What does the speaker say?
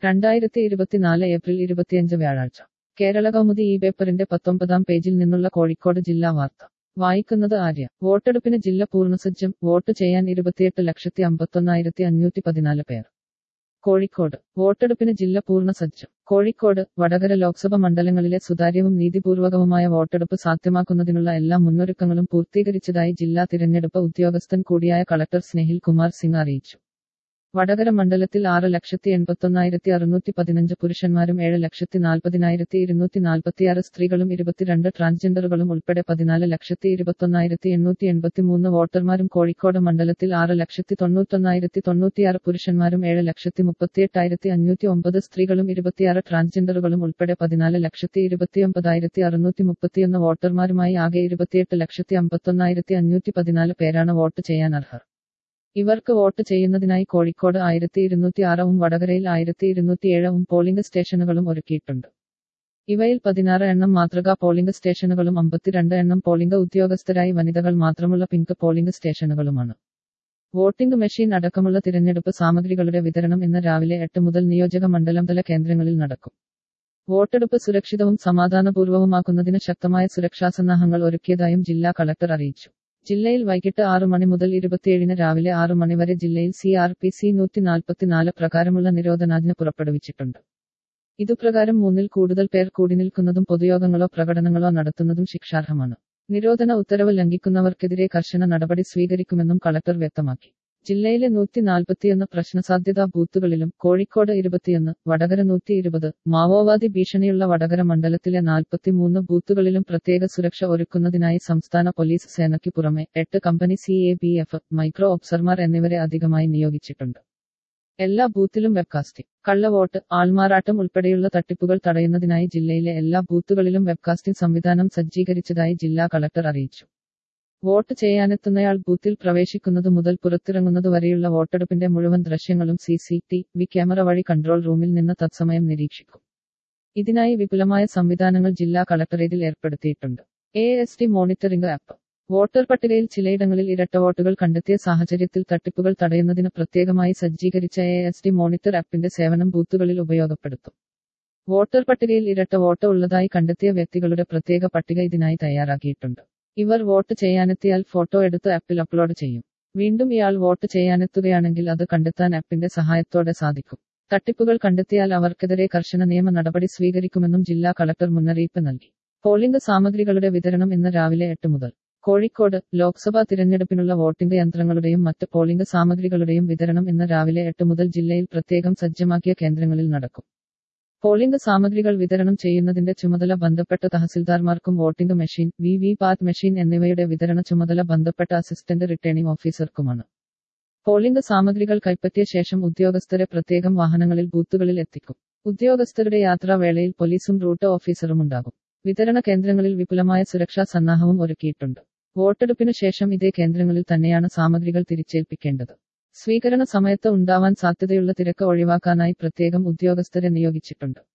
രണ്ടായിരത്തി ഇരുപത്തിനാല് ഏപ്രിൽ ഇരുപത്തിയഞ്ച് വ്യാഴാഴ്ച കേരള കൗമുദി ഈ പേപ്പറിന്റെ പത്തൊമ്പതാം പേജിൽ നിന്നുള്ള കോഴിക്കോട് ജില്ലാ വാർത്ത വായിക്കുന്നത് ആര്യ വോട്ടെടുപ്പിന് ജില്ല പൂർണ്ണസജ്ജം വോട്ട് ചെയ്യാൻ ഇരുപത്തിയെട്ട് ലക്ഷത്തി അമ്പത്തൊന്നായിരത്തി അഞ്ഞൂറ്റി പതിനാല് പേർ കോഴിക്കോട് വോട്ടെടുപ്പിന് ജില്ല പൂർണ്ണസജ്ജം കോഴിക്കോട് വടകര ലോക്സഭ മണ്ഡലങ്ങളിലെ സുതാര്യവും നീതിപൂർവകവുമായ വോട്ടെടുപ്പ് സാധ്യമാക്കുന്നതിനുള്ള എല്ലാ മുന്നൊരുക്കങ്ങളും പൂർത്തീകരിച്ചതായി ജില്ലാ തിരഞ്ഞെടുപ്പ് ഉദ്യോഗസ്ഥൻ കൂടിയായ കളക്ടർ സ്നേഹിൽ കുമാർ സിംഗ് അറിയിച്ചു വടകര മണ്ഡലത്തിൽ ആറ് ലക്ഷത്തി എൺപത്തൊന്നായിരത്തി അറുന്നൂറ്റി പതിനഞ്ച് പുരുഷന്മാരും ഏഴ് ലക്ഷത്തി നാൽപ്പതിനായിരത്തി ഇരുന്നൂറ്റി നാൽപ്പത്തിയാറ് സ്ത്രീകളും ഇരുപത്തിരണ്ട് ട്രാൻസ്ജെൻഡറുകളും ഉൾപ്പെടെ പതിനാല് ലക്ഷത്തി ഇരുപത്തൊന്നായിരത്തി എണ്ണൂറ്റി എൺപത്തിമൂന്ന് വോട്ടർമാരും കോഴിക്കോട് മണ്ഡലത്തിൽ ആറ് ലക്ഷത്തി തൊണ്ണൂറ്റൊന്നായിരത്തി തൊണ്ണൂറ്റിയാറ് പുരുഷന്മാരും ഏഴ് ലക്ഷത്തി മുപ്പത്തിയെട്ടായിരത്തി അഞ്ഞൂറ്റി ഒമ്പത് സ്ത്രീകളും ഇരുപത്തിയാറ് ട്രാൻസ്ജെൻഡറുകളും ഉൾപ്പെടെ പതിനാല് ലക്ഷത്തി ഇരുപത്തിയൊമ്പതായിരത്തി അറുന്നൂറ്റി മുപ്പത്തിയൊന്ന് വോട്ടർമാരുമായി ആകെ ഇരുപത്തിയെട്ട് ലക്ഷത്തി അമ്പത്തൊന്നായിരത്തി അഞ്ഞൂറ്റി പതിനാല് പേരാണ് വോട്ട് ചെയ്യാൻ അർഹർ ഇവർക്ക് വോട്ട് ചെയ്യുന്നതിനായി കോഴിക്കോട് ആയിരത്തി ഇരുന്നൂറ്റി ആറവും വടകരയിൽ ആയിരത്തി ഇരുന്നൂറ്റി ഏഴവും പോളിംഗ് സ്റ്റേഷനുകളും ഒരുക്കിയിട്ടുണ്ട് ഇവയിൽ പതിനാറ് എണ്ണം മാതൃകാ പോളിംഗ് സ്റ്റേഷനുകളും അമ്പത്തിരണ്ട് എണ്ണം പോളിംഗ് ഉദ്യോഗസ്ഥരായി വനിതകൾ മാത്രമുള്ള പിങ്ക് പോളിംഗ് സ്റ്റേഷനുകളുമാണ് വോട്ടിംഗ് മെഷീൻ അടക്കമുള്ള തിരഞ്ഞെടുപ്പ് സാമഗ്രികളുടെ വിതരണം ഇന്ന് രാവിലെ എട്ട് മുതൽ നിയോജക മണ്ഡലം തല കേന്ദ്രങ്ങളിൽ നടക്കും വോട്ടെടുപ്പ് സുരക്ഷിതവും സമാധാനപൂർവ്വവുമാക്കുന്നതിന് ശക്തമായ സുരക്ഷാസന്നാഹങ്ങൾ ഒരുക്കിയതായും ജില്ലാ കളക്ടർ അറിയിച്ചു ജില്ലയിൽ വൈകിട്ട് ആറു മണി മുതൽ ഇരുപത്തിയേഴിന് രാവിലെ ആറു മണി വരെ ജില്ലയിൽ സി ആർ പി സി നൂറ്റി നാൽപ്പത്തിനാല് പ്രകാരമുള്ള നിരോധനാജ്ഞ പുറപ്പെടുവിച്ചിട്ടുണ്ട് ഇതുപ്രകാരം മൂന്നിൽ കൂടുതൽ പേർ കൂടി നിൽക്കുന്നതും പൊതുയോഗങ്ങളോ പ്രകടനങ്ങളോ നടത്തുന്നതും ശിക്ഷാർഹമാണ് നിരോധന ഉത്തരവ് ലംഘിക്കുന്നവർക്കെതിരെ കർശന നടപടി സ്വീകരിക്കുമെന്നും കളക്ടർ വ്യക്തമാക്കി ജില്ലയിലെ നൂറ്റി നാൽപ്പത്തിയൊന്ന് പ്രശ്നസാധ്യതാ ബൂത്തുകളിലും കോഴിക്കോട് ഇരുപത്തിയൊന്ന് വടകര നൂറ്റി ഇരുപത് മാവോവാദി ഭീഷണിയുള്ള വടകര മണ്ഡലത്തിലെ നാൽപ്പത്തിമൂന്ന് ബൂത്തുകളിലും പ്രത്യേക സുരക്ഷ ഒരുക്കുന്നതിനായി സംസ്ഥാന പോലീസ് സേനയ്ക്ക് പുറമെ എട്ട് company C A B F micro ഒബ്സർമാർ എന്നിവരെ അധികമായി നിയോഗിച്ചിട്ടുണ്ട് എല്ലാ ബൂത്തിലും വെബ്കാസ്റ്റിംഗ് കള്ളവോട്ട് ആൾമാറാട്ടം ഉൾപ്പെടെയുള്ള തട്ടിപ്പുകൾ തടയുന്നതിനായി ജില്ലയിലെ എല്ലാ ബൂത്തുകളിലും വെബ്കാസ്റ്റിംഗ് സംവിധാനം സജ്ജീകരിച്ചതായി ജില്ലാ കളക്ടർ അറിയിച്ചു വോട്ട് ചെയ്യാനെത്തുന്നയാൾ ബൂത്തിൽ പ്രവേശിക്കുന്നതു മുതൽ പുറത്തിറങ്ങുന്നതു വരെയുള്ള വോട്ടെടുപ്പിന്റെ മുഴുവൻ ദൃശ്യങ്ങളും C C T V camera വഴി കൺട്രോൾ റൂമിൽ നിന്ന് തത്സമയം നിരീക്ഷിക്കും ഇതിനായി വിപുലമായ സംവിധാനങ്ങൾ ജില്ലാ കളക്ടറേറ്റിൽ ഏർപ്പെടുത്തിയിട്ടുണ്ട് A S T monitoring app voter പട്ടികയിൽ ചിലയിടങ്ങളിൽ ഇരട്ട വോട്ടുകൾ കണ്ടെത്തിയ സാഹചര്യത്തിൽ തട്ടിപ്പുകൾ തടയുന്നതിന് പ്രത്യേകമായി സജ്ജീകരിച്ച എ എസ് ടി മോണിറ്റർ ആപ്പിന്റെ സേവനം ബൂത്തുകളിൽ ഉപയോഗപ്പെടുത്തും വോട്ടർ പട്ടികയിൽ ഇരട്ട വോട്ട് ഉള്ളതായി കണ്ടെത്തിയ വ്യക്തികളുടെ പ്രത്യേക പട്ടിക ഇതിനായി തയ്യാറാക്കിയിട്ടുണ്ട് ഇവർ വോട്ട് ചെയ്യാനെത്തിയാൽ ഫോട്ടോ എടുത്ത് ആപ്പിൽ അപ്ലോഡ് ചെയ്യും വീണ്ടും ഇയാൾ വോട്ട് ചെയ്യാനെത്തുകയാണെങ്കിൽ അത് കണ്ടെത്താൻ ആപ്പിന്റെ സഹായത്തോടെ സാധിക്കും തട്ടിപ്പുകൾ കണ്ടെത്തിയാൽ അവർക്കെതിരെ കർശന നിയമ നടപടി സ്വീകരിക്കുമെന്നും ജില്ലാ കളക്ടർ മുന്നറിയിപ്പ് നൽകി പോളിംഗ് സാമഗ്രികളുടെ വിതരണം ഇന്ന് രാവിലെ എട്ട് മുതൽ കോഴിക്കോട് ലോക്സഭാ തിരഞ്ഞെടുപ്പിനുള്ള വോട്ടിംഗ് യന്ത്രങ്ങളുടെയും മറ്റ് പോളിംഗ് സാമഗ്രികളുടെയും വിതരണം ഇന്ന് രാവിലെ എട്ട് മുതൽ ജില്ലയിൽ പ്രത്യേകം സജ്ജമാക്കിയ കേന്ദ്രങ്ങളിൽ നടക്കും പോളിംഗ് സാമഗ്രികൾ വിതരണം ചെയ്യുന്നതിന്റെ ചുമതല ബന്ധപ്പെട്ട തഹസിൽദാർമാർക്കും voting machine V V PAT machine എന്നിവയുടെ വിതരണ ചുമതല ബന്ധപ്പെട്ട അസിസ്റ്റന്റ് റിട്ടേണിംഗ് ഓഫീസർക്കുമാണ് പോളിംഗ് സാമഗ്രികൾ കൈപ്പറ്റിയ ശേഷം ഉദ്യോഗസ്ഥരെ പ്രത്യേകം വാഹനങ്ങളിൽ ബൂത്തുകളിൽ എത്തിക്കും ഉദ്യോഗസ്ഥരുടെ യാത്രാവേളയിൽ പോലീസും റൂട്ട് ഓഫീസറും ഉണ്ടാകും വിതരണ കേന്ദ്രങ്ങളിൽ വിപുലമായ സുരക്ഷാ സന്നാഹവും ഒരുക്കിയിട്ടുണ്ട് വോട്ടെടുപ്പിനു ശേഷം ഇതേ കേന്ദ്രങ്ങളിൽ തന്നെയാണ് സാമഗ്രികൾ തിരിച്ചേൽപ്പിക്കേണ്ടത് സ്വീകരണ സമയത്ത് ഉണ്ടാവാൻ സാധ്യതയുള്ള തിരക്ക് ഒഴിവാക്കാനായി പ്രത്യേകം ഉദ്യോഗസ്ഥരെ നിയോഗിച്ചിട്ടുണ്ട്